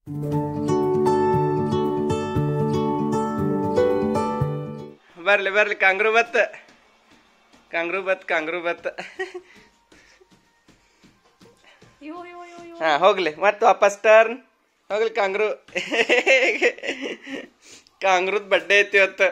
ಬರ್ಲಿ ಬರ್ಲಿ ಕಾಂಗ್ರೂ ಬತ್ ಕಾಂಗ್ರೂ ಬತ್ ಕಾಂಗ್ರೂ ಬತ್ ಹಾ ಹೋಗ್ಲಿ ಮತ್ತೆ ವಾಪಸ್ ಟರ್ನ್ ಹೋಗ್ಲಿ ಕಾಂಗ್ರೂ ಕಾಂಗ್ರೂದ್ ಬಡ್ಡೆ ಐತಿ ಇವತ್ತು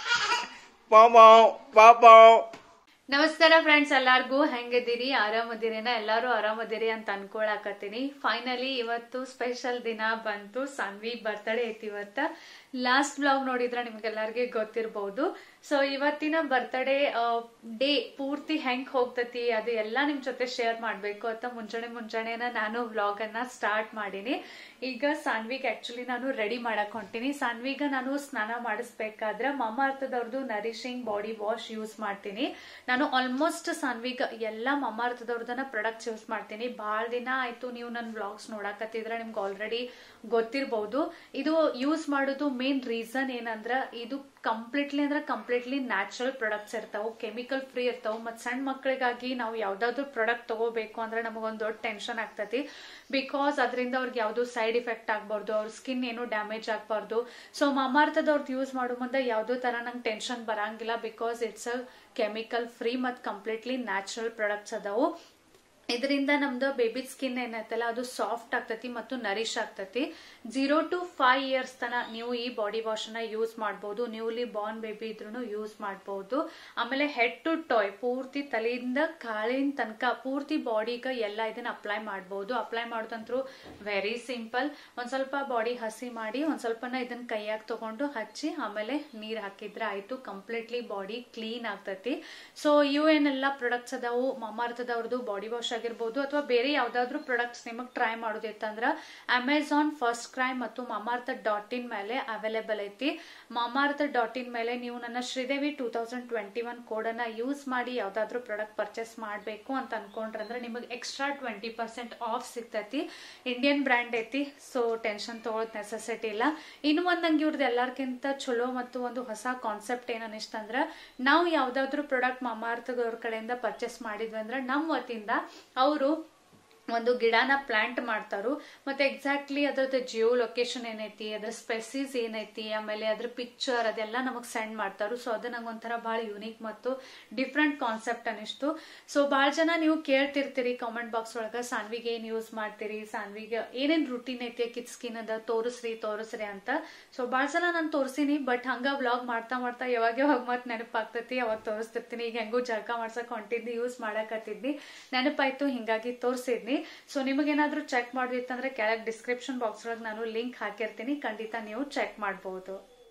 ಪಾವ್ ಪಾವ್ ಪಾವ್ ಪಾವ್ ನಮಸ್ಕಾರ ಫ್ರೆಂಡ್ಸ್ ಎಲ್ಲಾರ್ಗೂ ಹೆಂಗಿದ್ದೀರಿ ಆರಾಮದಿರೇನ ಎಲ್ಲಾರು ಆರಾಮದಿರಿ ಅಂತ ಅನ್ಕೊಳಕತ್ತೀನಿ ಫೈನಲಿ ಇವತ್ತು ಸ್ಪೆಷಲ್ ದಿನ ಬಂತು ಸಾನ್ವಿ ಬರ್ತ್ಡೇ ಐತಿ ಇವತ್ತ ಲಾಸ್ಟ್ ಬ್ಲಾಗ್ ನೋಡಿದ್ರೆ ನಿಮ್ಗೆಲ್ಲರಿಗೆ ಗೊತ್ತಿರಬಹುದು ಸೊ ಇವತ್ತಿನ ಬರ್ತ್ಡೇ ಡೇ ಪೂರ್ತಿ ಹೆಂಗ್ ಹೋಗ್ತತಿ ಅದು ಎಲ್ಲ ನಿಮ್ ಜೊತೆ ಶೇರ್ ಮಾಡ್ಬೇಕು ಅಂತ ಮುಂಜಾನೆ ಮುಂಜಾನೆನ ನಾನು ವ್ಲಾಗ್ ಅನ್ನ ಸ್ಟಾರ್ಟ್ ಮಾಡೀನಿ ಈಗ ಸಾನ್ವಿಗ್ ಆಕ್ಚುಲಿ ನಾನು ರೆಡಿ ಮಾಡಕ್ ಹೊಂಟೀನಿ ಸಾನ್ವಿಗ ನಾನು ಸ್ನಾನ ಮಾಡಿಸ್ಬೇಕಾದ್ರೆ ಮಮ್ಮ ಅರ್ಥದವ್ರದ್ದು ನರಿಶಿಂಗ್ ಬಾಡಿ ವಾಶ್ ಯೂಸ್ ಮಾಡ್ತೀನಿ ನಾನು ಆಲ್ಮೋಸ್ಟ್ ಸಾನ್ವಿಗ್ ಎಲ್ಲ ಮಮ್ಮ ಅರ್ಥದವ್ರದನ್ನ ಪ್ರಾಡಕ್ಟ್ಸ್ ಯೂಸ್ ಮಾಡ್ತೀನಿ ಬಹಳ ದಿನ ಆಯ್ತು ನೀವು ನನ್ನ ವ್ಲಾಗ್ಸ್ ನೋಡಕತ್ತಿದ್ರೆ ನಿಮ್ಗೆ ಆಲ್ರೆಡಿ ಗೊತ್ತಿರಬಹುದು ಇದು ಯೂಸ್ ಮಾಡೋದು ಮೇನ್ ರೀಸನ್ ಏನಂದ್ರ ಇದು ಕಂಪ್ಲೀಟ್ಲಿ ಅಂದ್ರೆ ಕಂಪ್ಲೀಟ್ಲಿ ನ್ಯಾಚುರಲ್ ಪ್ರಾಡಕ್ಟ್ಸ್ ಇರ್ತಾವು ಕೆಮಿಕಲ್ ಫ್ರೀ ಇರ್ತಾವು ಮತ್ ಸಣ್ಣ ಮಕ್ಕಳಿಗಾಗಿ ನಾವು ಯಾವ್ದಾದ್ರು ಪ್ರಾಡಕ್ಟ್ ತಗೋಬೇಕು ಅಂದ್ರೆ ನಮಗೊಂದು ದೊಡ್ಡ ಟೆನ್ಷನ್ ಆಗ್ತತಿ ಬಿಕಾಸ್ ಅದರಿಂದ ಅವ್ರಿಗೆ ಯಾವ್ದು ಸೈಡ್ ಇಫೆಕ್ಟ್ ಆಗ್ಬಾರ್ದು ಅವ್ರ ಸ್ಕಿನ್ ಏನು ಡ್ಯಾಮೇಜ್ ಆಗ್ಬಾರ್ದು ಸೊ ಮಮಾರ್ಥದವ್ರದ್ದು ಯೂಸ್ ಮಾಡೋ ಮುಂದೆ ಯಾವ್ದೋ ತರ ನಂಗೆ ಟೆನ್ಷನ್ ಬರಂಗಿಲ್ಲ because it's a chemical free ಮತ್ ಕಂಪ್ಲೀಟ್ಲಿ ನ್ಯಾಚುರಲ್ ಪ್ರಾಡಕ್ಟ್ಸ್ ಅದಾವು ಇದರಿಂದ ನಮ್ದು ಬೇಬಿ ಸ್ಕಿನ್ ಏನೈತಲ್ಲ ಅದು ಸಾಫ್ಟ್ ಆಗ್ತತಿ ಮತ್ತು ನರಿಶ್ ಆಗ್ತತಿ ಜೀರೋ ಟು ಫೈವ್ ಇಯರ್ಸ್ ತನ ನೀವು ಈ ಬಾಡಿ ವಾಶ್ ನ ಯೂಸ್ ಮಾಡಬಹುದು ನ್ಯೂಲಿ ಬಾರ್ನ್ ಬೇಬಿ ಇದ್ರೂ ಯೂಸ್ ಮಾಡಬಹುದು ಆಮೇಲೆ ಹೆಡ್ ಟು ಟಾಯ್ ಪೂರ್ತಿ ತಲೆಯಿಂದ ಕಾಲಿನ ತನಕ ಪೂರ್ತಿ ಬಾಡಿಗೆ ಎಲ್ಲ ಇದನ್ನ ಅಪ್ಲೈ ಮಾಡಬಹುದು ಅಪ್ಲೈ ಮಾಡೋದಂತರೂ ವೆರಿ ಸಿಂಪಲ್ ಒಂದ್ ಸ್ವಲ್ಪ ಬಾಡಿ ಹಸಿ ಮಾಡಿ ಒಂದ್ ಸ್ವಲ್ಪನ ಇದನ್ನ ಕೈಯಾಗ ತಗೊಂಡು ಹಚ್ಚಿ ಆಮೇಲೆ ನೀರ್ ಹಾಕಿದ್ರೆ ಆಯ್ತು ಕಂಪ್ಲೀಟ್ಲಿ ಬಾಡಿ ಕ್ಲೀನ್ ಆಗ್ತತಿ ಸೊ ಇವು ಏನೆಲ್ಲ ಪ್ರಾಡಕ್ಟ್ಸ್ ಅದಾವು ಮಮಾರ್ಥದವ್ರದ್ದು ಬಾಡಿ ವಾಶ್ ಆಗಿರ್ಬೋದು ಅಥವಾ ಬೇರೆ ಯಾವ್ದಾದ್ರು ಪ್ರಾಡಕ್ಟ್ಸ್ ನಿಮಗೆ ಟ್ರೈ ಮಾಡೋದಿತ್ತಂದ್ರ ಅಮೆಝಾನ್ ಫಸ್ಟ್ ಕ್ರೈ ಮತ್ತು ಮಮಾರ್ಥ ಡಾಟ್ ಇನ್ ಮೇಲೆ ಅವೈಲೇಬಲ್ ಐತಿ ಮಮಾರ್ಥ ಡಾಟ್ ಇನ್ ಮೇಲೆ ನೀವು ನನ್ನ Sridevi two thousand twenty one code ಅನ್ನ ಯೂಸ್ ಮಾಡಿ ಯಾವ್ದಾದ್ರು ಪ್ರಾಡಕ್ಟ್ ಪರ್ಚೇಸ್ ಮಾಡಬೇಕು ಅಂತ ಅನ್ಕೊಂಡ್ರಂದ್ರೆ ನಿಮಗೆ ಎಕ್ಸ್ಟ್ರಾ ಟ್ವೆಂಟಿ ಪರ್ಸೆಂಟ್ ಆಫ್ ಸಿಗ್ತೈತಿ ಇಂಡಿಯನ್ ಬ್ರ್ಯಾಂಡ್ ಐತಿ ಸೊ ಟೆನ್ಷನ್ ತಗೊಳ್ಳೋದ್ ನೆಸೆಸಿಟಿ ಇಲ್ಲ ಇನ್ನು ಒಂದ್ ನಂಗೆ ಇವ್ರದ್ದು ಎಲ್ಲಾರ್ಕಿಂತ ಚಲೋ ಮತ್ತು ಒಂದು ಹೊಸ ಕಾನ್ಸೆಪ್ಟ್ ಏನ್ ಅನಿಸ್ತಂದ್ರ ನಾವು ಯಾವ್ದಾದ್ರು ಪ್ರಾಡಕ್ಟ್ ಮಮಾರ್ಥದವ್ರ ಕಡೆಯಿಂದ ಪರ್ಚೇಸ್ ಮಾಡಿದ್ವಿ ಅಂದ್ರೆ ನಮ್ಮ ವತಿಯಿಂದ ಅವರು ಒಂದು ಗಿಡನ ಪ್ಲಾಂಟ್ ಮಾಡ್ತಾರು ಮತ್ತೆ ಎಕ್ಸಾಕ್ಟ್ಲಿ ಅದ್ರದ್ದು ಜಿಯೋ ಲೊಕೇಶನ್ ಏನೈತಿ ಅದ್ರ ಸ್ಪೆಸಿಸ್ ಏನೈತಿ ಆಮೇಲೆ ಅದ್ರ ಪಿಕ್ಚರ್ ಅದೆಲ್ಲ ನಮಗ್ ಸೆಂಡ್ ಮಾಡ್ತಾರು ಸೊ ಅದು ನಂಗೆ ಒಂಥರ ಬಹಳ ಯುನೀಕ್ ಮತ್ತು ಡಿಫ್ರೆಂಟ್ ಕಾನ್ಸೆಪ್ಟ್ ಅನಿಸ್ತು ಸೊ ಬಹಳ ಜನ ನೀವು ಕೇಳ್ತಿರ್ತೀರಿ ಕಾಮೆಂಟ್ ಬಾಕ್ಸ್ ಒಳಗ ಸಾನ್ವಿಗೆ ಏನ್ ಯೂಸ್ ಮಾಡ್ತೀರಿ ಸಾನ್ವಿಗೆ ಏನೇನ್ ರುಟೀನ್ ಐತಿ ಕಿತ್ ಸ್ಕಿನ್ ಅದ ತೋರಿಸ್ರಿ ತೋರಿಸ್ರಿ ಅಂತ ಸೊ ಬಹಳ ಸಲ ನಾನು ತೋರಿಸಿನಿ ಬಟ್ ಹಂಗ ವ್ಲಾಗ್ ಮಾಡ್ತಾ ಮಾಡ್ತಾ ಯಾವಾಗ ಯಾವಾಗ ಮತ್ ನೆನಪಾಗ್ತೈತಿ ಅವಾಗ ತೋರಿಸ್ತಿರ್ತೀನಿ ಈಗ ಹೆಂಗೂ ಜಳಕ ಮಾಡ್ಸಕ್ ಹೊಂಟಿದ್ನಿ ಯೂಸ್ ಮಾಡಕತ್ತಿದ್ನಿ ನೆನಪಾಯ್ತು ಹಿಂಗಾಗಿ ತೋರಿಸಿದ್ನಿ ಸೊ ನಿಮಗೇನಾದ್ರೂ ಚೆಕ್ ಮಾಡೋದಿತ್ತಂದ್ರೆ ಕೆಳಗ್ ಡಿಸ್ಕ್ರಿಪ್ಷನ್ ಬಾಕ್ಸ್ ಒಳಗೆ ನಾನು ಲಿಂಕ್ ಹಾಕಿರ್ತೀನಿ ಖಂಡಿತ ನೀವು ಚೆಕ್ ಮಾಡಬಹುದು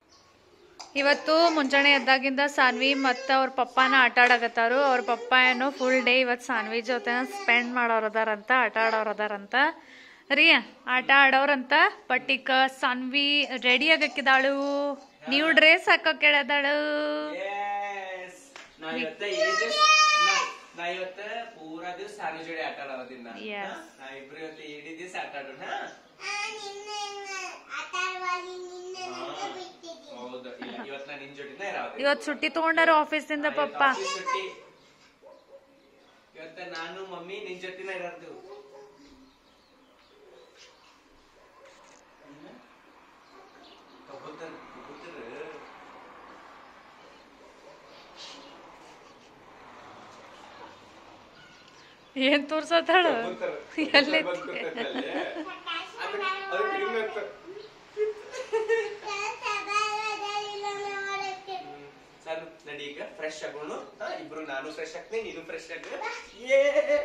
ಇವತ್ತು ಮುಂಜಾನೆ ಎದ್ದಾಗಿಂದ ಸಾನ್ವಿ ಮತ್ತು ಅವ್ರ ಪಪ್ಪಾನ ಆಟ ಆಡಕತ್ತಾರು ಅವ್ರ ಪಪ್ಪ ಏನೋ ಫುಲ್ ಡೇ ಇವತ್ತು ಸಾನ್ವಿ ಜೊತೆ ಸ್ಪೆಂಡ್ ಮಾಡೋರ್ ಅದಾರಂತ ಆಟ ಆಡೋರ್ ಅದಾರಂತ ರೀ ಆಟ ಆಡೋರಂತ ಬಟ್ ಈಗ ಸಾನ್ವಿ ರೆಡಿ ಆಗಕ್ಕಿದಾಳು ನೀವು ಡ್ರೆಸ್ ಹಾಕೋಕ್ ಕೇಳದಾಳು Yes. ನಾ ಇವತ್ತ ಇಡೀ ದಿವ್ಸ ನಾ- ನಾ ಇವತ್ತ ಪೂರಾ ದಿವ್ಸ ಸಾನಿ ಜೋಡಿ ಆಟ ಆಡೋದಿನ್ನ Yes. ನಾ ಇಬ್ರು ಇವತ್ತು ಇಡೀ ದಿವ್ಸ ಆಟ ಆಡೋಣ ಹೌದು ಇಲ್ಲ ಇವತ್ತು ನಾ ನಿನ್ ಜೋಡಿನ ಇರೋದು ಇವತ್ತು ಸುಟ್ಟಿ ತಗೊಂಡಾರ ಆಫೀಸಿಂದ ಪಪ್ಪ ಇವತ್ತ ನಾನು ಮಮ್ಮಿ ನಿನ್ ಜೊತೆನ ಇರೋದು ತಗೋತಾರ ತಗೋತಾರ ಏನ್ ತೋರ್ಸತ್ತಾಳು ಎಲ್ಲಿ ಸರ್ ನಡಿ ಈಗ ಫ್ರೆಶ್ ಆಗೋಣ ಹಾ, ಇಬ್ರು ನಾನು ಫ್ರೆಶ್ ಆಗ್ತೀನಿ ನೀನು ಫ್ರೆಶ್ ಆಗ ಏ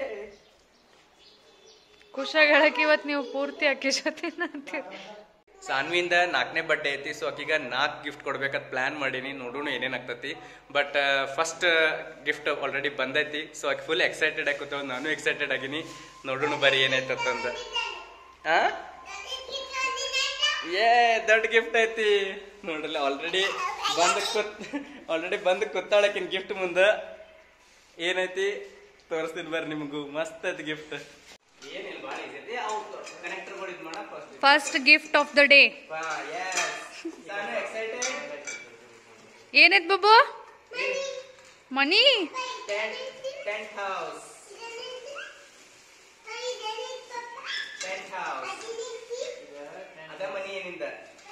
ಖುಷಿಯಾಗಿ ಹೇಳಕ್ ಇವತ್ ನೀವು ಪೂರ್ತಿ ಅಕ್ಕಿ ಜೊತೆ ಅಂತೀರಿ ಸಾನ್ವಿಯಿಂದ ನಾಲ್ಕನೇ ಬರ್ಡೇ ಐತಿ ಸೊ ಆಕಿಗ ನಾಲ್ಕು ಗಿಫ್ಟ್ ಕೊಡ್ಬೇಕಂತ ಪ್ಲಾನ್ ಮಾಡೀನಿ ನೋಡೋಣ ಏನೇನ್ ಆಗ್ತೈತಿ ಬಟ್ ಫಸ್ಟ್ ಗಿಫ್ಟ್ ಆಲ್ರೆಡಿ ಬಂದೈತಿ ಸೊ ಆಕಿ ಫುಲ್ ಎಕ್ಸೈಟೆಡ್ ಆಗಿ ನಾನು ಎಕ್ಸೈಟೆಡ್ ಆಗಿನಿ ನೋಡೋಣ ಬರೀ ಏನಾಯ್ತಂದ ಆ ಏ ದೊಡ್ಡ ಗಿಫ್ಟ್ ಐತಿ ನೋಡಲ್ಲ ಆಲ್ರೆಡಿ ಬಂದ್ ಕೂತ್ ಆಲ್ರೆಡಿ ಬಂದ್ ಕೂತಾಳಕಿನ್ ಗಿಫ್ಟ್ ಮುಂದ ಏನೈತಿ ತೋರಿಸ್ತೀನಿ ಬರ್ರಿ ನಿಮಗೂ ಮಸ್ತ್ ಐತಿ ಗಿಫ್ಟ್ ಏನಿಲ್ಲ ಭಾಳ ಐತಿ ಅವು ಕನೆಕ್ಟರ್ ಮಾಡಿದ್ ಮಾಡ first first gift of the day ಏನೈತ್ ಬಾಬು ಮನಿ ಟೆಂಟ್ ಹೌಸ್ ಟೆಂಟ್ ಹೌಸ್ ನಿಂದ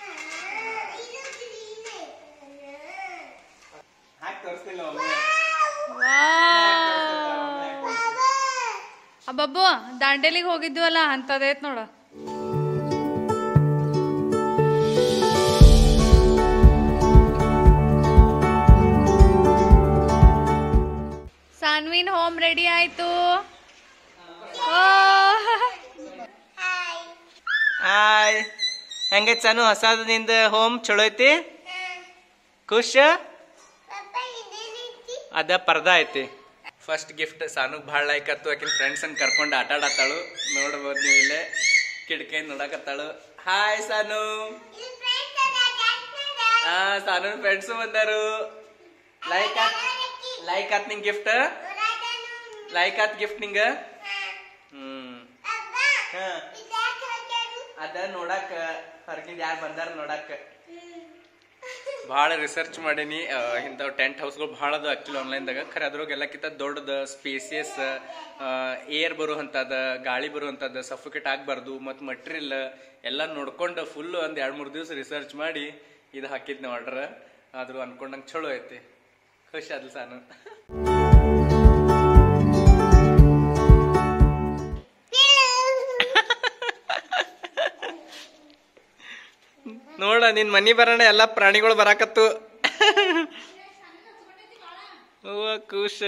ಹಾಕಿ ತೋರಿಸ್ತಿಲ್ಲ ಒಮ್ಮೆ ಅಬ್ಬಬ್ಬು ದಾಂಡೇಲಿಗೆ ಹೋಗಿದ್ವಲ್ಲ ಅಂತದೈತ್ ನೋಡು ಸಾನ್ವಿನ್ ಹೋಮ್ ರೆಡಿ ಆಯ್ತು ಓ ಹಾಯ್ ಹೆಂಗೈತ್ ಸಾನು ಹೊಸದು ನಿಂದ ಹೋಮ್ ಚಲೋ ಐತಿ ಖುಷ್ ಅದ ಪರ್ದ ಐತಿ ಫಸ್ಟ್ ಗಿಫ್ಟ್ ಸಾನುಗ್ ಭಾಳ ಲೈಕ್ ಆತು ಆಕಿನ ಫ್ರೆಂಡ್ಸ್ ಅನ್ನ ಕರ್ಕೊಂಡು ಆಟ ಆಡತ್ತಾಳು ನೋಡ್ಬೋದು ನೀವು ಇಲ್ಲೇ ಕಿಟಕಿಯಿಂದ ನೋಡಕತ್ತಾಳು ಹಾಯ್ ಸಾನು ಹಾ ಸಾನು ಫ್ರೆಂಡ್ಸು ಬಂದಾರು ಲೈಕ್ ಆತ್ ಲೈಕ್ ಆತ್ ನಿಂಗ್ ಗಿಫ್ಟ್ ಲೈಕ್ ಆತ್ ಗಿಫ್ಟ್ ನಿಂಗ ಹ್ಮ್ ಹಾ ಅದ ನೋಡಾಕ ಹೊರಗಿಂದ ಯಾರು ಬಂದಾರ ನೋಡಾಕ ಭಾಳ ರಿಸರ್ಚ್ ಮಾಡೀನಿ ಇಂಥವು ಟೆಂಟ್ ಹೌಸ್ಗಳು ಭಾಳ ಅದು ಆಕ್ಚುಲಿ ಆನ್ಲೈನ್ದಾಗ ಖರೆ ಅದ್ರೊಳಗೆ ಎಲ್ಲಕ್ಕಿಂತ ದೊಡ್ಡದ ಸ್ಪೇಸಿಯಸ್ ಏರ್ ಬರುವಂಥದ್ದು ಗಾಳಿ ಬರುವಂಥದ್ದು ಸಫಿಕೇಟ್ ಆಗಬಾರ್ದು ಮತ್ತು ಮಟೀರಿಯಲ್ ಎಲ್ಲ ನೋಡ್ಕೊಂಡು ಫುಲ್ ಒಂದು ಎರಡು ಮೂರು ದಿವಸ ರಿಸರ್ಚ್ ಮಾಡಿ ಇದು ಹಾಕಿದ್ನಿ ಆರ್ಡರ್ ಆದ್ರೂ ಅನ್ಕೊಂಡಂಗೆ ಚಲೋ ಐತಿ ಖುಷಿ ಆದ್ಲು ಸಾನು ನೋಡ ನಿನ್ ಮನಿ ಬರೋಣ ಎಲ್ಲ ಪ್ರಾಣಿಗಳು ಬರಾಕತ್ತು ಹೂವ ಕೂಶ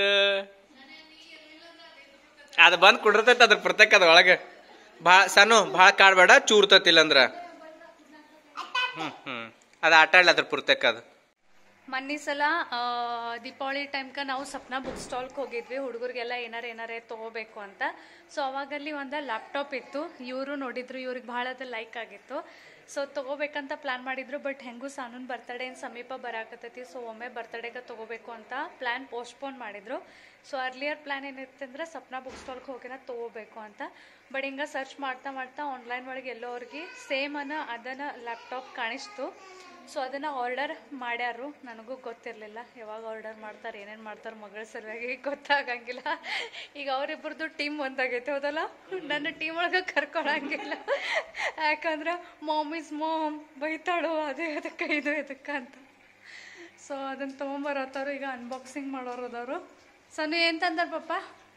ಅದ ಬಂದ್ ಕುಡಿರ್ತೈತಿ ಅದ್ರ ಪ್ರತ್ಯೇಕ ಅದ ಒಳಗ ಭಾಳ ಸಣ್ಣ ಭಾಳ ಕಾಡ್ಬೇಡ ಚೂರ್ತೈತಿ ಇಲ್ಲಂದ್ರ ಹ್ಮ್ ಹ್ಮ್ ಅದ ಆಟ ಆಡ್ಲಿ ಅದ್ರ ಪುರ್ತಕ ಅದು ಮೊನ್ನೆ ಸಲ ಆ, ದೀಪಾವಳಿ ಟೈಮ್ಕ ನಾವು ಸಪ್ನಾ ಬುಕ್ ಸ್ಟಾಲ್ಗೆ ಹೋಗಿದ್ವಿ ಹುಡುಗರಿಗೆಲ್ಲ ಏನಾರ ಏನಾರ ತಗೋಬೇಕು ಅಂತ ಸೊ ಅವಾಗಲ್ಲಿ ಒಂದು ಲ್ಯಾಪ್ಟಾಪ್ ಇತ್ತು ಇವರು ನೋಡಿದ್ರು ಇವ್ರಿಗೆ ಭಾಳ ಅದು ಲೈಕ್ ಆಗಿತ್ತು ಸೊ ತಗೋಬೇಕಂತ ಪ್ಲ್ಯಾನ್ ಮಾಡಿದ್ರು ಬಟ್ ಹೆಂಗೂ ಸಾನೂನ್ ಬರ್ತಡೇ ಏನು ಸಮೀಪ ಬರಾಕತ್ತೈತಿ ಸೊ ಒಮ್ಮೆ ಬರ್ತಡೇಗೆ ತಗೋಬೇಕು ಅಂತ ಪ್ಲ್ಯಾನ್ ಪೋಸ್ಟ್ಪೋನ್ ಮಾಡಿದ್ರು ಸೊ ಅರ್ಲಿಯರ್ ಪ್ಲ್ಯಾನ್ ಏನಿತ್ತು ಅಂದ್ರೆ ಸಪ್ನಾ ಬುಕ್ ಸ್ಟಾಲ್ಗೆ ಹೋಗಿನ ತಗೋಬೇಕು ಅಂತ ಬಟ್ ಹಿಂಗೆ ಸರ್ಚ್ ಮಾಡ್ತಾ ಮಾಡ್ತಾ ಆನ್ಲೈನ್ ಒಳಗೆ ಎಲ್ಲೋ ಅವ್ರಿಗೆ ಸೇಮ್ ಅನ್ನ ಅದನ್ನ ಲ್ಯಾಪ್ಟಾಪ್ ಕಾಣಿಸ್ತು ಸೊ ಅದನ್ನ ಆರ್ಡರ್ ಮಾಡ್ಯಾರು ನನಗೂ ಗೊತ್ತಿರಲಿಲ್ಲ ಯಾವಾಗ ಆರ್ಡರ್ ಮಾಡ್ತಾರೆ ಏನೇನು ಮಾಡ್ತಾರೆ ಮಗಳ ಸಲುವಾಗಿ ಗೊತ್ತಾಗಂಗಿಲ್ಲ ಈಗ ಅವರಿಬ್ಬರದು ಟೀಮ್ ಒಂದಾಗೈತೆ ಹೌದಲ್ಲ ನನ್ನ ಟೀಮ್ ಒಳಗೆ ಕರ್ಕೊಳಂಗಿಲ್ಲ ಯಾಕಂದ್ರೆ ಮಾಮ್ ಇಸ್ ಮಾಮ್ ಬೈತಾಳು ಅದೇ ಅದಕ್ಕೆ ಇದು ಇದಕ್ಕೆ ಅಂತ ಸೊ ಅದನ್ನು ತೊಗೊಂಬರತ್ತವ್ರು ಈಗ ಅನ್ಬಾಕ್ಸಿಂಗ್ ಮಾಡೋರು ಅದಾರು ಸನು ಏನು ತಂದಾರ ಪಪ್ಪ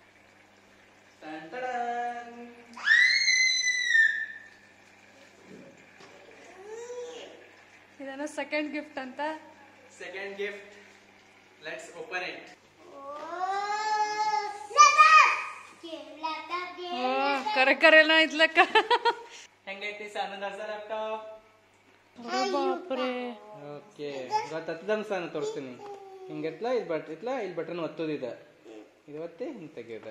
ಇದನ್ನ ಸೆಕೆಂಡ್ ಗಿಫ್ಟ್ ಅಂತ second gift let's open it ಓ ಕರೆ ಕರೆಲ್ಲ ಇದ್ಲಕ್ಕ ಹೆಂಗೈತಿ ಸಣ್ಣ ಹೊಸ ಲ್ಯಾಪ್ಟಾಪ್ ಬಾಪ್ರೆ ಓಕೆ ಗೊತ್ತದಂಗೆ ಸಣ್ಣ ತೋರಿಸ್ತೀನಿ ಹಿಂಗೆತ್ಲ ಇದು ಬಟ್ ಇತ್ಲ ಇಲ್ಲಿ ಬಟನ್ ಒತ್ತೋದಿದ ಇದು ಒತ್ತಿ ಹಿಂಗೆ ತೆಗಿಯೋದ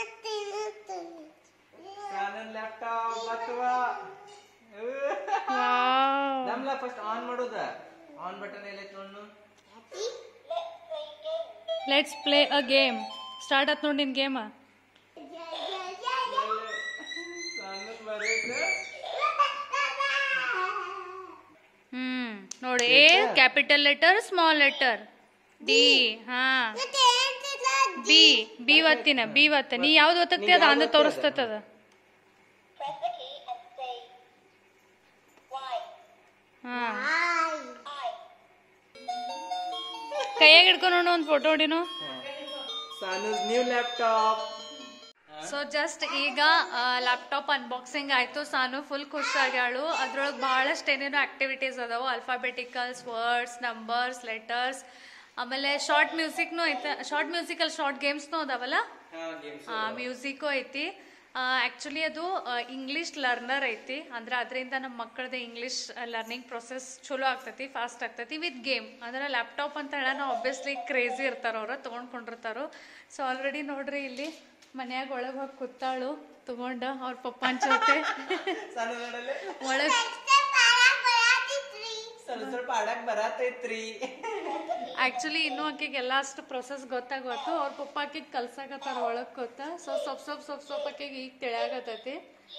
ಸಣ್ಣ ಲ್ಯಾಪ್ಟಾಪ್ ಅಥವಾ ವಾವ್ ನಮ್ಲ ಫಸ್ಟ್ ಆನ್ ಮಾಡೋದ ಆನ್ ಬಟನ್ ಎಲ್ಲೈತಿ ನೋಡು let's play a game start ಆತ್ ನೋಡಿ ನಿನ್ ಗೇಮ್ ಸಣ್ಣ ಬರೀತ ಹ್ಮ್ ನೋಡಿ A capital letter small letter D ಹಾ ಬಿ ಬಿ ಒತ್ತಿನ ಬಿ ಒತ್ತ ನೀ ಯಾವ್ದು ಒತ್ತತ್ತಿ ಅದ ಅಂದ ತೋರಿಸ್ತದ ಅದ ಹಾ ಕೈಯಾಗ ಹಿಡ್ಕೊಂಡು ನೋಡು ಒಂದು ಫೋಟೋ ಹೊಡಿನು ಸಾನು's ನ್ಯೂ ಲ್ಯಾಪ್ಟಾಪ್ ಸೊ ಜಸ್ಟ್ ಈಗ ಲ್ಯಾಪ್ಟಾಪ್ ಅನ್ಬಾಕ್ಸಿಂಗ್ ಆಯ್ತು ಸಾನು ಫುಲ್ ಖುಷಿಯಾಗ್ಯಾಳು ಅದ್ರೊಳಗೆ ಭಾಳಷ್ಟು ಏನೇನೋ ಆಕ್ಟಿವಿಟೀಸ್ ಅದಾವು ಅಲ್ಫಾಬೆಟಿಕಲ್ಸ್ ವರ್ಡ್ಸ್ ನಂಬರ್ಸ್ ಲೆಟರ್ಸ್ ಆಮೇಲೆ ಶಾರ್ಟ್ ಮ್ಯೂಸಿಕ್ನು ಐತೆ ಶಾರ್ಟ್ ಮ್ಯೂಸಿಕಲ್ ಶಾರ್ಟ್ ಗೇಮ್ಸ್ನು ಅದಾವಲ್ಲ ಮ್ಯೂಸಿಕ್ಕು ಐತಿ ಆ್ಯಕ್ಚುಲಿ ಅದು ಇಂಗ್ಲೀಷ್ ಲರ್ನರ್ ಐತಿ ಅಂದ್ರೆ ಅದರಿಂದ ನಮ್ಮ ಮಕ್ಕಳದ್ದು ಇಂಗ್ಲೀಷ್ ಲರ್ನಿಂಗ್ ಪ್ರೊಸೆಸ್ ಚಲೋ ಆಗ್ತೈತಿ ಫಾಸ್ಟ್ ಆಗ್ತೈತಿ ವಿತ್ ಗೇಮ್ ಅಂದ್ರೆ ಲ್ಯಾಪ್ಟಾಪ್ ಅಂತ ಹೇಳ ಆಬ್ವಿಯಸ್ಲಿ ಕ್ರೇಜಿ ಇರ್ತಾರ ಅವ್ರ ತೊಗೊಂಡ್ಕೊಂಡಿರ್ತಾರು ಸೊ ಆಲ್ರೆಡಿ ನೋಡ್ರಿ ಇಲ್ಲಿ ಮನ್ಯಾಗ ಒಳಗೆ ಹೋಗಿ ಕೂತಾಳು ತಗೊಂಡ ಅವ್ರ ಪಪ್ಪನ ಜೊತೆ ಸಣ್ಣ ನೋಡಲೆ ಒಳಗೆ ಸ್ವಲ್ಪ ಸ್ವಲ್ಪ ಆಡಕ್ ಬರತೈತ್ರಿ ಆಕ್ಚುಲಿ ಇನ್ನೂ ಆಕೆಗೆಲ್ಲ ಅಷ್ಟು ಪ್ರೊಸೆಸ್ ಗೊತ್ತಾಗೋತು ಅವ್ರ ಪಪ್ಪ ಆಕೆಗೆ ಕಲ್ಸಾಕತ್ತಾರ ಒಳಗೆ ಕೂತ ಸೊ ಸ್ವಲ್ಪ ಸ್ವಲ್ಪ ಸ್ವಲ್ಪ ಸ್ವಲ್ಪ ಆಕೆಗೆ ಈಗ ತಿಳಿಯಾಗತೈತಿ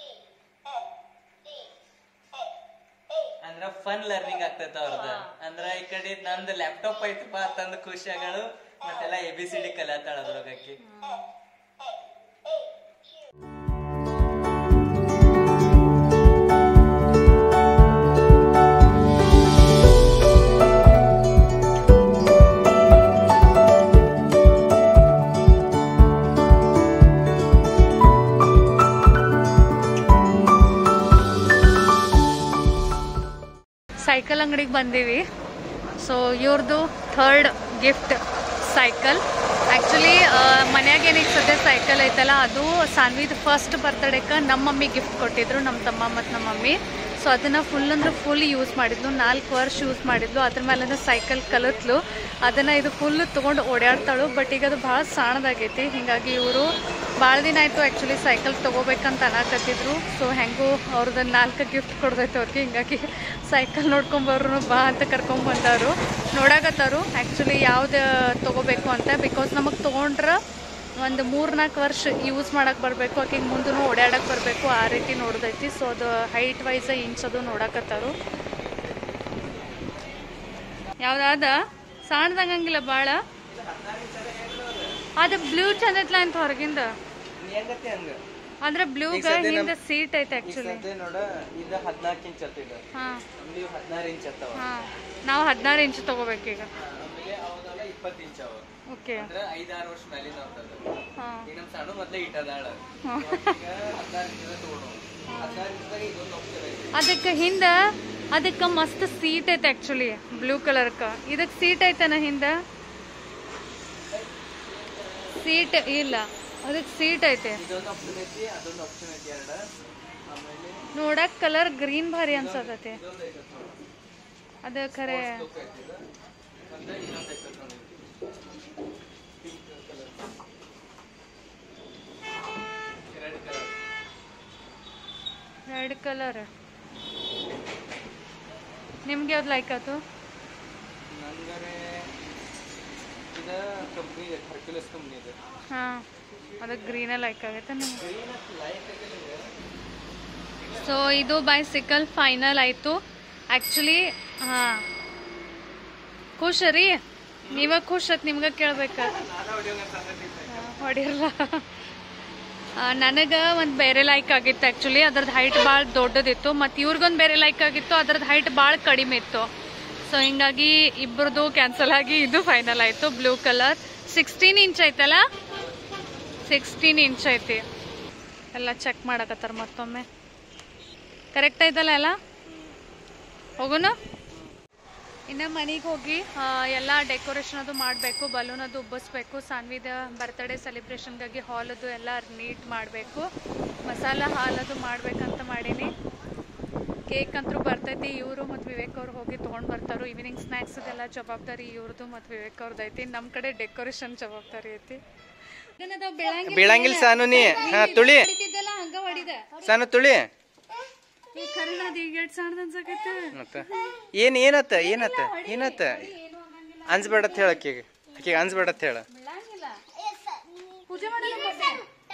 ಅಂದ್ರ ಫನ್ ಲರ್ನಿಂಗ್ ಆಗ್ತೈತ ಅವ್ರದ ಅಂದ್ರ ಈ ಕಡೆ ನಂದು ಲ್ಯಾಪ್ಟಾಪ್ ಐತಪ್ಪ ಅಂತಂದ್ ಖುಷಿ ಆಗಳು ಮತ್ತೆಲ್ಲ ಎ ಬಿ ಸಿ ಡಿ ಕಲಿಯತ್ತಾಳ ಅದ್ರೊಳಗ ಆಕಿ ಸೈಕಲ್ ಅಂಗಡಿಗೆ ಬಂದೀವಿ ಸೊ ಇವ್ರದ್ದು ಥರ್ಡ್ ಗಿಫ್ಟ್ ಸೈಕಲ್ ಆ್ಯಕ್ಚುಲಿ ಮನ್ಯಾಗ ಏನೀಗ ಸದ್ಯ ಸೈಕಲ್ ಐತಲ್ಲ ಅದು ಸಾನ್ವಿದ್ ಫಸ್ಟ್ ಬರ್ತ್ಡೇಕ್ಕೆ ನಮ್ಮ ಮಮ್ಮಿ ಗಿಫ್ಟ್ ಕೊಟ್ಟಿದ್ರು ನಮ್ಮ ತಮ್ಮ ಮತ್ತು ನಮ್ಮ ಮಮ್ಮಿ ಸೊ ಅದನ್ನು ಫುಲ್ ಅಂದ್ರೆ ಫುಲ್ ಯೂಸ್ ಮಾಡಿದ್ಲು ನಾಲ್ಕು ವರ್ಷ ಯೂಸ್ ಮಾಡಿದ್ಲು ಅದ್ರ ಮೇಲೆ ಸೈಕಲ್ ಕಲಿತ್ಲು ಅದನ್ನು ಇದು ಫುಲ್ ತೊಗೊಂಡು ಓಡಾಡ್ತಾಳು ಬಟ್ ಈಗ ಅದು ಭಾಳ ಸಣ್ಣದಾಗೈತಿ ಹೀಗಾಗಿ ಇವರು ಭಾಳ ದಿನ ಆಯಿತು ಆ್ಯಕ್ಚುಲಿ ಸೈಕಲ್ ತೊಗೋಬೇಕಂತ ಅನ್ನಕತ್ತಿದ್ರು ಸೊ ಹೆಂಗೂ ಅವ್ರದ್ದು ನಾಲ್ಕು ಗಿಫ್ಟ್ ಕೊಡ್ದೈತೆ ಅವ್ರಿಗೆ ಹಿಂಗಾಗಿ ಸೈಕಲ್ ನೋಡ್ಕೊಂಬರ್ರು ಬಾ ಅಂತ ಕರ್ಕೊಂಬಂದವರು ನೋಡಾಕತ್ತಾರು ಆ್ಯಕ್ಚುಲಿ ಯಾವ್ದು ತೊಗೋಬೇಕು ಅಂತ ಬಿಕಾಸ್ ನಮಗೆ ತೊಗೊಂಡ್ರೆ ಒಂದು ಮೂರು ನಾಲ್ಕು ವರ್ಷ ಯೂಸ್ ಮಾಡಕ್ಕೆ ಬರಬೇಕು ಆಕೆಗೆ ಮುಂದೂ ಓಡಾಡಕ್ಕೆ ಬರಬೇಕು ಆ ರೀತಿ ನೋಡ್ದೈತಿ ಸೊ ಅದು ಹೈಟ್ ವೈಸ್ ಇಂಚ್ ಅದು ನೋಡಕತ್ತಾರು ಯಾವ್ದಾದ ಸಣ್ಣದಂಗಂಗಿಲ್ಲ ಭಾಳ ಅದು ಬ್ಲೂ ಚಂದ ಐತ್ಲ ಅಂತ ಹೊರಗಿಂದ ನೀ ಹೆಂಗತಿ ಹಂಗ ಅಂದ್ರೆ ಬ್ಲೂಗ ಈಗ ಸದ್ಯ ಹಿಂದೆ ನಮ್- ಸೀಟ್ ಐತೆ ಈಗ ಆ್ಯಕ್ಚುಲಿ ಸದ್ಯ ನೋಡ ಇದು ಹದಿನಾಲ್ಕು ಇಂಚ್ ಅತ್ತ ಇದು ಹಾಂ ನಮ್ದು ಇವು ಹದಿನಾರು ಇಂಚ್ ಅತ್ತವ ಹಾಂ ನಾವು ಹದಿನಾರು ಇಂಚ್ ತೊಗೋಬೇಕೀಗ ಆಮೇಲೆ ಅವಾಗೆಲ್ಲ ಇಪ್ಪತ್ತು ಇಂಚ್ ಅವ ಓಕೆ ಅಂದ್ರೆ ಐದಾರು ವರ್ಷ ಮೇಲಿನ ಅಂತದ್ದು ಹಾಂ ಈಗ ನಮ್ಮ ಸಣ್ಣ ಮೊದ್ಲೇ ಇಟ್ಟದಾಳ ಹಾಂ ಈಗ ಹದಿನಾರು ಇಂಚದ ತಗೊಂಡು ಹದಿನಾರು ಇಂಚದಾಗ ಇದೊಂದು ಆಪ್ಷನ್ ಐತಿ ಅದಕ್ಕೆ ಹಿಂದೆ ಅದಕ್ಕೆ ಮಸ್ತ್ ಸೀಟ್ ಐತೆ ಆ್ಯಕ್ಚುಲಿ ಬ್ಲೂ ಕಲರ್ಕ ಇದಕ್ಕೆ ಸೀಟ್ ಐತನ ಹಿಂದೆ ಸೀಟ್ ಇಲ್ಲ ಅದಕ್ಕೆ ಸೀಟ್ ಐತೆ ಇದೊಂದು ಆಪ್ಷನ್ ಐತಿ ಅದೊಂದು ಆಪ್ಷನ್ ಐತಿ ಎರಡ ಆಮೇಲೆ ನೋಡಕ್ ಕಲರ್ ಗ್ರೀನ್ ಭಾರಿ ಅನ್ಸತೈತೆ ಇದೊಂದು ಐತಿ ನೋಡಿ ಅದ ಖರೆ ಲುಕ್ ಐತಿ ಇದು ಮತ್ತೆ ಇನ್ನೊಂದು ಐತಿ ನೋಡಿ pink colour red colour red colour ನಿಮ್ಗೆ ಯಾವ್ದು ಲೈಕ್ ಆಯ್ತು ನಂಗರೆ ಇದ ಕಂಪ್ನಿ ಇದೆ ಹರ್ಕ್ಯುಲಸ್ ಕಂಪ್ನಿ ಇದೆ ಹಾಂ ಅದಕ್ಕೆ ಗ್ರೀನೇ ಲೈಕ್ ಆಗೈತೆ ನಿಮ್ಗೆ ಗ್ರೀನ್ ಲೈಟ್ ಸೊ ಇದು ಬೈಸಿಕಲ್ ಫೈನಲ್ ಆಯಿತು ಆ್ಯಕ್ಚುಲಿ ಹಾಂ ಖುಷ್ ರೀ ನೀವ ಖುಷ್ ಅತ್ ನಿಮ್ಗೆ ಕೇಳ್ಬೇಕು ನಾನು ಹೊಡಿಯೋಂಗ ಹೊಡಿರಲ್ಲ ನನಗೆ ಒಂದು ಬೇರೆ ಲೈಕ್ ಆಗಿತ್ತು ಆ್ಯಕ್ಚುಲಿ ಅದ್ರದ್ದು ಹೈಟ್ ಭಾಳ ದೊಡ್ಡದಿತ್ತು ಮತ್ತು ಇವ್ರಿಗೊಂದು ಬೇರೆ ಲೈಕ್ ಆಗಿತ್ತು ಅದ್ರದ್ದು ಹೈಟ್ ಭಾಳ ಕಡಿಮೆ ಇತ್ತು ಸೊ ಹಿಂಗಾಗಿ ಇಬ್ಬರದು ಕ್ಯಾನ್ಸಲ್ ಆಗಿ ಇದು ಫೈನಲ್ ಆಯಿತು ಬ್ಲೂ ಕಲರ್ ಸಿಕ್ಸ್ಟೀನ್ ಇಂಚ್ ಐತಲ್ಲ ಸಿಕ್ಸ್ಟೀನ್ ಇಂಚ್ ಐತಿ ಎಲ್ಲ ಚೆಕ್ ಮಾಡಕತ್ತಾರ ಮತ್ತೊಮ್ಮೆ ಕರೆಕ್ಟ್ ಐತಲ್ಲ ಎಲ್ಲ ಹೋಗೋಣ ಇನ್ನು ಮನೆಗೆ ಹೋಗಿ ಆ, ಎಲ್ಲ ಡೆಕೋರೇಷನ್ ಅದು ಮಾಡಬೇಕು ಬಲೂನ್ ಅದು ಉಬ್ಬಿಸ್ಬೇಕು ಸಾನ್ವಿದ ಬರ್ತ್ಡೇ ಸೆಲೆಬ್ರೇಷನ್ಗಾಗಿ ಹಾಲ್ ಅದು ಎಲ್ಲ ನೀಟ್ ಮಾಡಬೇಕು ಮಸಾಲ ಹಾಲ್ ಅದು ಮಾಡ್ಬೇಕಂತ ಮಾಡೀನಿ ಕೇಕ್ ಅಂತೂ ಬರ್ತೈತಿ ಇವರು ಮತ್ತು ವಿವೇಕ್ ಅವ್ರು ಹೋಗಿ ತೊಗೊಂಡು ಬರ್ತಾರೋ ಈವ್ನಿಂಗ್ ಸ್ನ್ಯಾಕ್ಸ್ ಅದೆಲ್ಲ ಜವಾಬ್ದಾರಿ ಇವ್ರದ್ದು ಮತ್ತು ವಿವೇಕ್ ಅವ್ರದ್ದು ಐತಿ ನಮ್ಮ ಕಡೆ ಡೆಕೋರೇಷನ್ ಜವಾಬ್ದಾರಿ ಐತಿ ಬೀಳಂಗಿಲ್ಲ ಸಾನು ನೀ ಹಾ ತುಳಿ ಹೊಡಿತಿದ್ದಲ್ಲ ಹಂಗ ಹೊಡಿದೆ ಸಾನು ತುಳಿ ಈ ಕರ್ನ ಅದು ಈಗ ಎಷ್ಟ್ ಸಣ್ಣದ್ ಅನ್ಸಕತ್ತೆ ಮತ್ತ ಏನ್ ಏನತ್ತ ಏನತ್ತ ಏನತ್ತ ಅನ್ಸ್ಬೇಡತ್ ಹೇಳ ಆಕಿಗೆ ಆಕಿಗೆ ಅನ್ಸ್ಬೇಡತ್ ಹೇಳ ಬಿಡಂಗಿಲ್ಲ ಪೂಜೆ ಮಾಡೋದು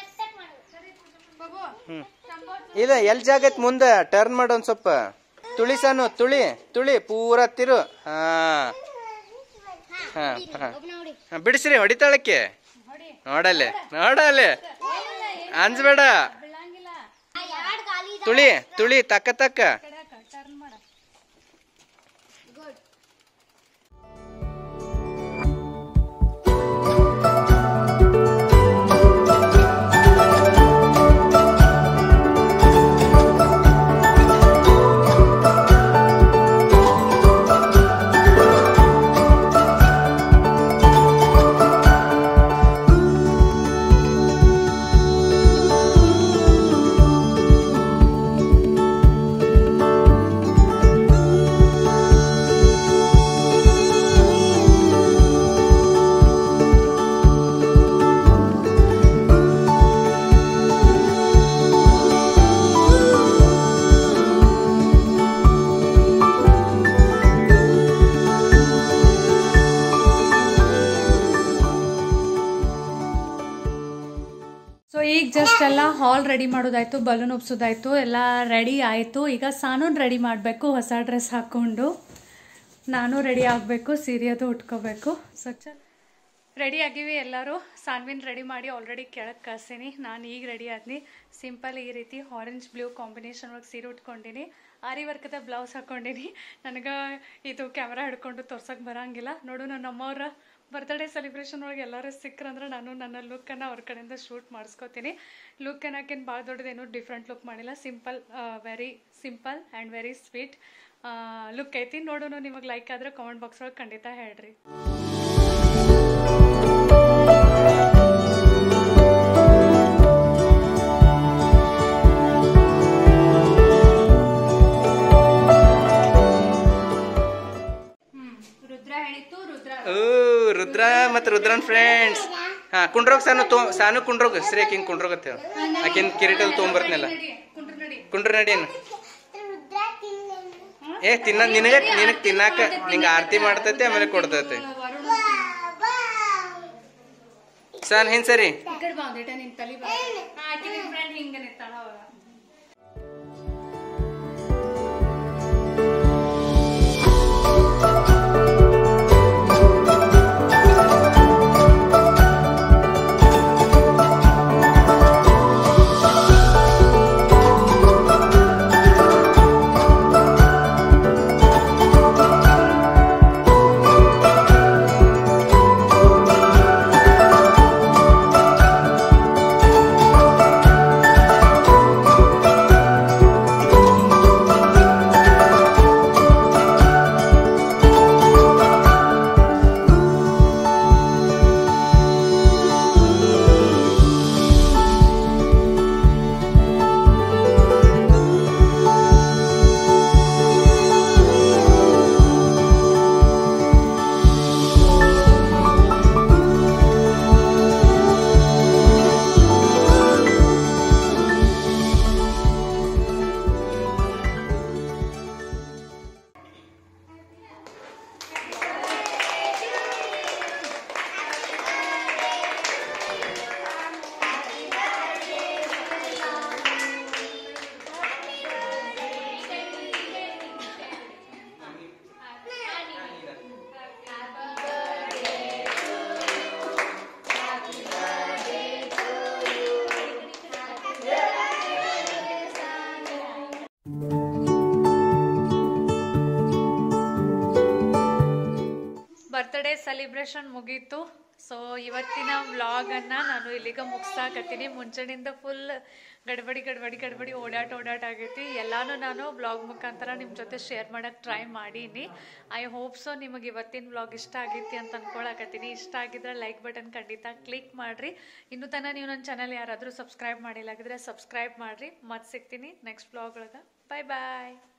ಹ್ಮ್ ಇಲ್ಲ ಎಲ್ ಜಾಗ ಐತ್ ಮುಂದ ಟರ್ನ್ ಮಾಡು ಒಂದ್ ಸ್ವಲ್ಪ ತುಳಿ ಸಾನು ತುಳಿ ತುಳಿ ಪೂರ ತಿರು ಹಾ ಹಾ ಹಾ ಹಾ, ಬಿಡಿಸ್ರಿ ಹೊಡಿತಾಳಕ್ಕೆ ನೋಡಲ್ಲಿ ನೋಡಲ್ಲಿ ಅನ್ಸ್ಬೇಡ ಬಿಡಂಗಿಲ್ಲ ತುಳಿ ತುಳಿ ತಕ್ಕ ತಕ್ಕ ಟರ್ನ್ ಮಾಡ ಸೊ ಈಗ ಜಸ್ಟ್ ಎಲ್ಲ ಹಾಲ್ ರೆಡಿ ಮಾಡೋದಾಯ್ತು ಬಲೂನ್ ಉಪ್ಸೋದಾಯ್ತು ಎಲ್ಲ ರೆಡಿ ಆಯಿತು ಈಗ ಸಾನೂನ್ ರೆಡಿ ಮಾಡಬೇಕು ಹೊಸ ಡ್ರೆಸ್ ಹಾಕ್ಕೊಂಡು ನಾನು ರೆಡಿ ಆಗಬೇಕು ಸೀರೆ ಅದು ಉಟ್ಕೋಬೇಕು ಸೊ ಚಲ್ ರೆಡಿ ಆಗಿವಿ ಎಲ್ಲರೂ ಸಾನ್ವಿನ್ ರೆಡಿ ಮಾಡಿ ಆಲ್ರೆಡಿ ಕೆಳಗೆ ಕಳ್ಸೀನಿ ನಾನು ಈಗ ರೆಡಿ ಆದ್ನಿ ಸಿಂಪಲ್ ಈ ರೀತಿ ಆರೆಂಜ್ ಬ್ಲೂ ಕಾಂಬಿನೇಷನ್ ಒಳಗೆ ಸೀರೆ ಉಟ್ಕೊಂಡಿನಿ ಆರಿ ವರ್ಕದ ಬ್ಲೌಸ್ ಹಾಕೊಂಡಿನಿ ನನಗೆ ಇದು ಕ್ಯಾಮ್ರಾ ಹಿಡ್ಕೊಂಡು ತೋರ್ಸಕ್ಕೆ ಬರಂಗಿಲ್ಲ ನೋಡು ನನ್ನ ನಮ್ಮವ್ರ ಬರ್ತ್ಡೇ ಸೆಲೆಬ್ರೇಷನ್ ಒಳಗೆ ಎಲ್ಲರೂ ಸಿಕ್ಕರಂದ್ರೆ ನಾನು ನನ್ನ ಲುಕ್ಕನ್ನು ಅವ್ರ ಕಡೆಯಿಂದ ಶೂಟ್ ಮಾಡಿಸ್ಕೋತೀನಿ ಲುಕ್ ಅನ್ನೋಕೇನು ಭಾಳ ದೊಡ್ಡದೇನು ಡಿಫ್ರೆಂಟ್ ಲುಕ್ ಮಾಡಿಲ್ಲ simple very simple and very sweet look ಐತಿ ನೋಡೋಣ ನಿಮಗೆ ಲೈಕ್ ಆದ್ರೆ ಕಾಮೆಂಟ್ ಬಾಕ್ಸ್ ಒಳಗೆ ಖಂಡಿತ ಹೇಳ್ರಿ ರುದ್ರ ಹೇಳಿತ್ತು ರುದ್ರ ಓ ರುದ್ರ ಮತ್ತು ರುದ್ರನ್ ಫ್ರೆಂಡ್ಸ್ ಹಾ ಕುಂಡ್ರೋಗ್ ಸಾನು ತೋ ಸಾನು ಕುಂಡ್ರೋಗ್ ಶ್ರೇಕ್ ಹಿಂಗ್ ಕುಂಡ್ರೋಗತ್ತೆ ಆಕಿನ್ ಕಿರೀಟಲ್ ತೊಗೊಂಬರ್ತೀನಲ್ಲ ಕುಂಡ್ರ ನಡಿ ಕುಂಡ್ರ ನಡೀನ್ ಏ ತಿನ್ನ ನಿನಗ ನಿನಗ್ ತಿನ್ನಾಕ ನಿಂಗ ಆರತಿ ಮಾಡ್ತೈತೆ ಆಮೇಲೆ ಕೊಡ್ತೈತೆ ವರುಣ ಸಾನ್ ಹಿಂಗ್ ಸರಿ ಈ ಕಡೆ ಬಾ ಒಂದೇಟ ನಿನ್ ತಲಿ ಬಾ ಹಾ ಆಕಿ ನಿನ್ ಫ್ರೆಂಡ್ ಹಿಂಗ ನಿಂತಾಳ ಅವಾಗ ಬರ್ತ್ಡೇ ಸೆಲಿಬ್ರೇಷನ್ ಮುಗೀತು ಸೊ ಇವತ್ತಿನ ವ್ಲಾಗನ್ನು ನಾನು ಇಲ್ಲಿಗ ಮುಗಿಸಾಕತ್ತೀನಿ ಮುಂಚೆನಿಂದ ಫುಲ್ ಗಡ್ಬಡಿ ಗಡ್ಬಡಿ ಗಡ್ಬಡಿ ಓಡಾಟ ಓಡಾಟ ಆಗೈತಿ ಎಲ್ಲಾನು ನಾನು ವ್ಲಾಗ್ ಮುಖಾಂತರ ನಿಮ್ಮ ಜೊತೆ ಶೇರ್ ಮಾಡಕ್ಕೆ ಟ್ರೈ ಮಾಡೀನಿ ಐ ಹೋಪ್ ಸೊ ನಿಮಗೆ ಇವತ್ತಿನ ವ್ಲಾಗ್ ಇಷ್ಟ ಆಗೈತಿ ಅಂತ ಅನ್ಕೊಳಕತ್ತೀನಿ ಇಷ್ಟ ಆಗಿದ್ರೆ ಲೈಕ್ ಬಟನ್ ಖಂಡಿತ ಕ್ಲಿಕ್ ಮಾಡಿರಿ ಇನ್ನೂ ತನಕ ನೀವು ನನ್ನ ಚಾನಲ್ ಯಾರಾದರೂ ಸಬ್ಸ್ಕ್ರೈಬ್ ಮಾಡಿಲ್ಲ ಆಗಿದ್ರೆ ಸಬ್ಸ್ಕ್ರೈಬ್ ಮಾಡಿರಿ ಮತ್ತೆ ಸಿಗ್ತೀನಿ ನೆಕ್ಸ್ಟ್ ವ್ಲಾಗ್ ಒಳಗೆ ಬಾಯ್ ಬಾಯ್